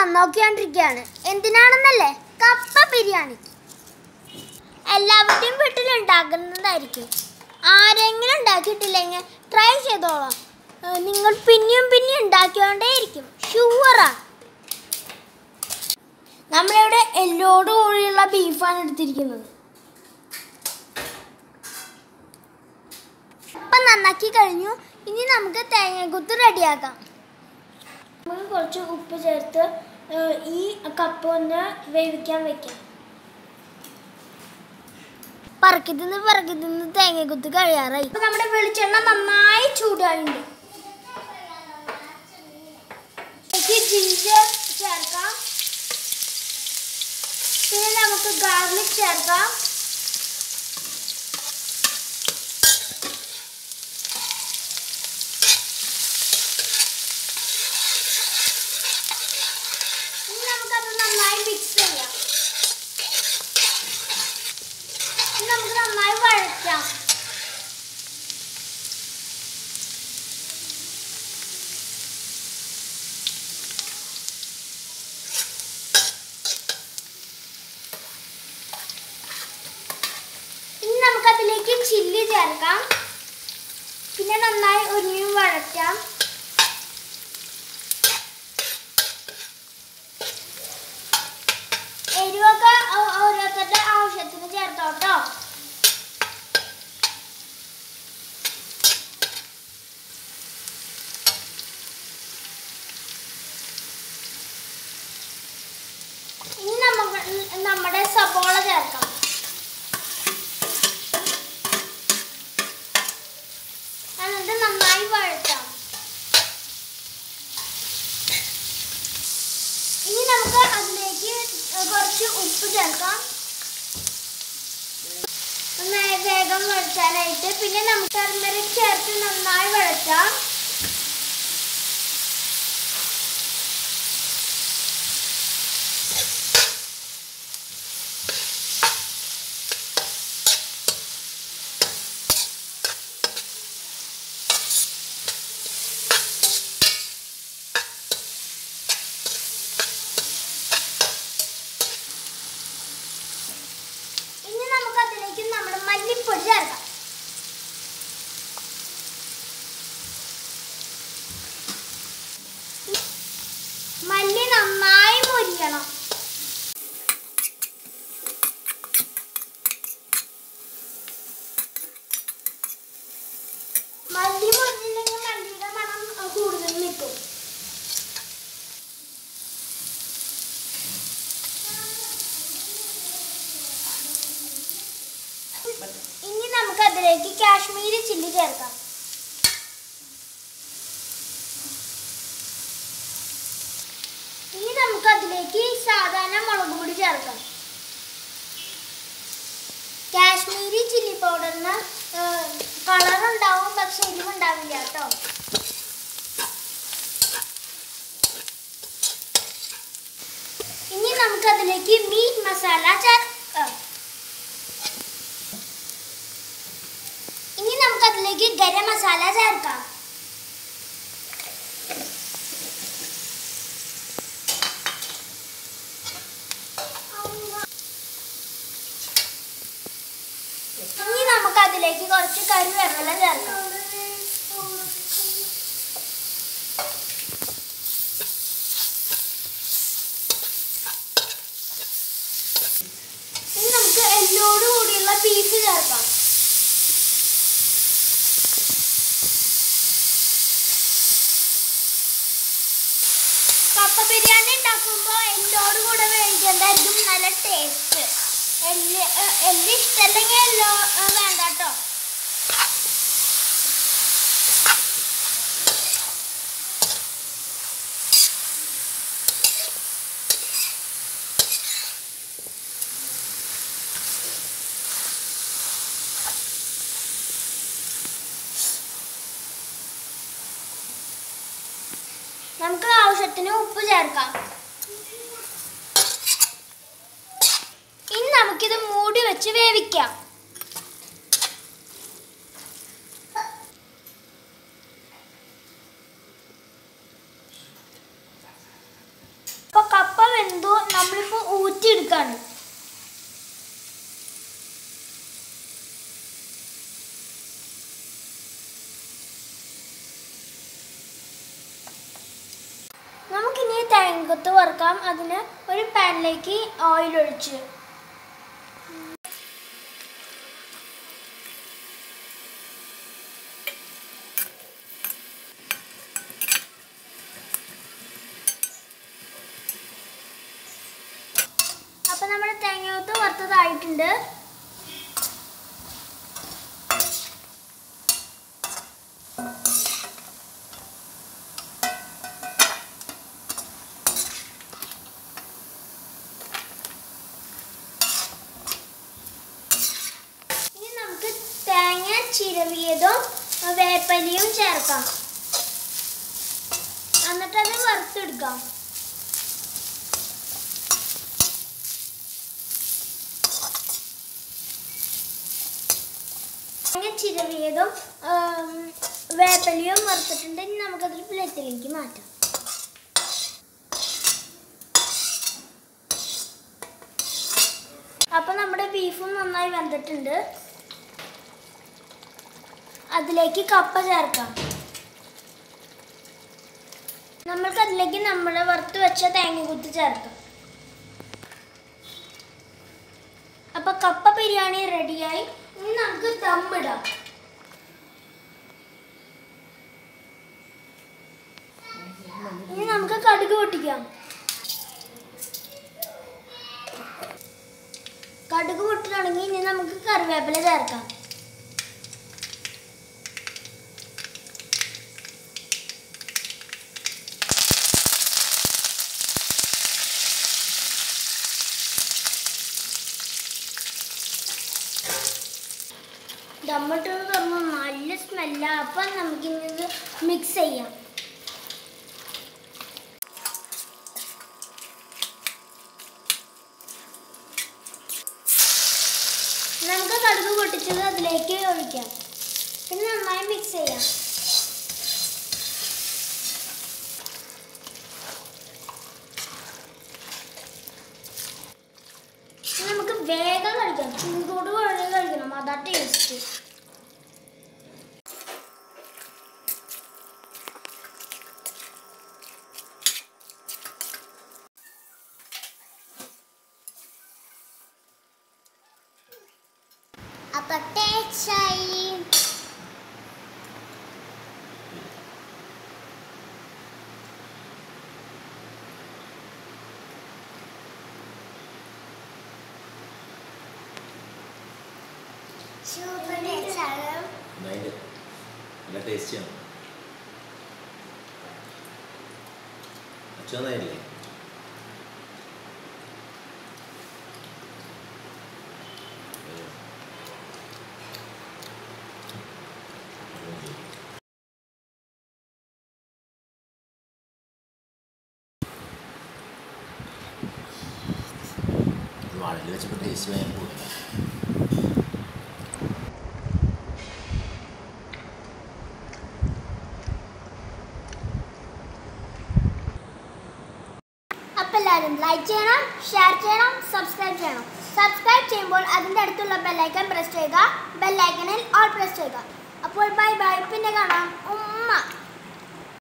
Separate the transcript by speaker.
Speaker 1: നന്നാക്കിക്കൊണ്ടിരിക്കുകയാണ് എന്തിനാണെന്നല്ലേ കപ്പ ബിരിയാണി എല്ലാവരുടെയും വീട്ടിൽ ഉണ്ടാക്കുന്നതായിരിക്കും ആരെങ്കിലും ഉണ്ടാക്കിയിട്ടില്ലെങ്കിൽ ട്രൈ ചെയ്തോളാം ഏഹ് നിങ്ങൾ പിന്നെയും പിന്നെയും ഉണ്ടാക്കിക്കൊണ്ടേയിരിക്കും ഷുവറാ നമ്മളിവിടെ എല്ലോട് കൂടിയുള്ള ബീഫാണ് എടുത്തിരിക്കുന്നത് അപ്പം നന്നാക്കി കഴിഞ്ഞു ഇനി നമുക്ക് തേങ്ങക്കുത്ത് റെഡിയാക്കാം നമുക്ക് കുറച്ച് ഉപ്പ് ചേർത്ത് ഏഹ്, ഈ കപ്പ ഒന്ന് വേവിക്കാൻ വെക്കാം പറക്കി തിന്ന് പറക്കി തിന്ന് തേങ്ങക്കുത്ത് കഴിയാറായി ഇപ്പൊ നമ്മുടെ വെളിച്ചെണ്ണ നന്നായി ചൂടായിട്ടുണ്ട് ഇതിലേക്ക് ജിഞ്ചർ ചേർക്കാം പിന്നെ നമുക്ക് ഗാർലിക് ചേർക്കാം ഇനി നമുക്കത് നന്നായി മിക്സ് ചെയ്യാം ഇനി നമുക്ക് നന്നായി വഴറ്റാം ഇനി നമുക്കതിലേക്ക് ചില്ലി ചേർക്കാം പിന്നെ നന്നായി ഒരുമിയും വഴറ്റാം എരിവൊക്കെ ഓ- ഓരോരുത്തരുടെ ആവശ്യത്തിന് ചേർത്തോട്ടോ ഇനി നമുക്ക് നമ്മുടെ സബോള ചേർക്കാം എന്നിട്ട് നന്നായി വഴറ്റാം ഇനി നമുക്ക് അതിലേക്ക് കുറച്ച് ഉപ്പ് ചേർക്കാം ഒന്ന് വേഗം വഴറ്റാനായിട്ട് പിന്നെ നമുക്ക് ടർമറിക് ചേർത്ത് നന്നായി വഴറ്റാം ഇനി നമുക്ക് അതിലേക്ക് നമ്മുടെ മല്ലിപ്പൊടി ചേർക്കാം മല്ലി നന്നായി മുരിയണം മല്ലി മുരിഞ്ഞില്ലെങ്കിൽ മല്ലിയുടെ മണം അഹ് കൂടുതൽ നിൽക്കും ഇനി നമുക്ക് അതിലേക്ക് കാശ്മീരി ചില്ലി ചേർക്കാം ഇനി നമുക്ക് അതിലേക്ക് സാധാരണ മുളക് പൊടി ചേർക്കാം കാശ്മീരി ചില്ലി പൗഡറിന് കളർ ഉണ്ടാവും പക്ഷെ എരിവുണ്ടാവില്ല കേട്ടോ ഇനി നമുക്ക് അതിലേക്ക് മീറ്റ് മസാല ചേർക്കാം ഇനി നമുക്ക് അതിലേക്ക് ഗരം മസാല ചേർക്കാം ഇനി നമുക്ക് അതിലേക്ക് കുറച്ച് കറിവേപ്പില ചേർക്കാം ഇനി നമുക്ക് എല്ലോട് കൂടിയുള്ള ബീഫ് ചേർക്കാം കപ്പ ബിരിയാണി ഉണ്ടാക്കുമ്പോൾ എല്ലോട് കൂടെ വേവിക്കുന്നതായിരിക്കും നല്ല ടേസ്റ്റ് എല്ല് ഏ, എല്ല് ഇഷ്ടമല്ലെങ്കിൽ എല്ലോ ഏ, വേണ്ട കേട്ടോ നമുക്ക് ആവശ്യത്തിന് ഉപ്പ് ചേർക്കാം ഇനി നമുക്കിത് മൂടി വെച്ച് വേവിക്കാം അപ്പൊ കപ്പ നമ്മളിപ്പോൾ ഊറ്റിയെടുക്കാണ് നമുക്കിനി തേങ്ങത്ത് വറുക്കാം അതിന് ഒരു പാനിലേക്ക് ഓയിൽ ഒഴിച്ച് അപ്പൊ നമ്മുടെ തേങ്ങത്ത് വറുത്തതായിട്ടുണ്ട് ഇനി നമുക്ക് തേങ്ങ ചിരവിയതും വേപ്പലിയും ചേർക്കാം എന്നിട്ട് അത് വറുത്തെടുക്കാം തേങ്ങ ചിരവിയതും ആം, വേപ്പലിയും വറുത്തിട്ടുണ്ട് ഇനി നമുക്കതൊരു പ്ലേറ്റിലേക്ക് മാറ്റാം അപ്പൊ നമ്മുടെ ബീഫും നന്നായി വെന്തിട്ടുണ്ട് അതിലേക്ക് കപ്പ ചേർക്കാം നമ്മൾക്ക് അതിലേക്ക് നമ്മുടെ വറുത്ത് വെച്ച തേങ്ങ കുത്തി ചേർക്കാം അപ്പൊ കപ്പ ബിരിയാണി റെഡിയായി ഇനി നമുക്ക് ദമ്മിടാം ഇനി നമുക്ക് കടുക് പൊട്ടിക്കാം കടുക് പൊട്ടി തുടങ്ങി ഇനി നമുക്ക് കറിവേപ്പില ചേർക്കാം ദമ്മിട്ട് തുറന്ന് നല്ല സ്മെല്ലാ അപ്പം നമുക്കിനി ഇത് മിക്സ് ചെയ്യാം നമുക്ക് കടുക് പൊട്ടിച്ചത് അതിലേക്ക് ഒഴിക്കാം പിന്നെ നന്നായി മിക്സ് ചെയ്യാം ഇനി നമുക്ക് വേഗം കഴിക്കാം ചൂടോട് കൂടെ കഴിക്കണം അതാ ടേസ്റ്റ് അപ്പൊ ടേസ്റ്റായി സൂപ്പർ ടേസ്റ്റാണ്
Speaker 2: നന്നായിട്ട് നല്ല ടേസ്റ്റിയാണ് അച്ഛൻ നന്നായില്ലേ വാഴയിൽ വെച്ചപ്പോൾ ടേസ്റ്റ് വേഗം കൂടുതലാണ്
Speaker 1: അപ്പോൾ എല്ലാവരും ലൈക്ക് ചെയ്യണം ഷെയർ ചെയ്യണം സബ്സ്ക്രൈബ് ചെയ്യണം സബ്സ്ക്രൈബ് ചെയ്യുമ്പോൾ അതിൻ്റെ അടുത്തുള്ള ബെല്ലൈക്കൺ പ്രസ് ചെയ്യുക ബെല്ലൈക്കണിൽ ഓൾ പ്രസ് ചെയ്യുക അപ്പോൾ ബൈ ബൈ പിന്നെ കാണാം ഉമ്മ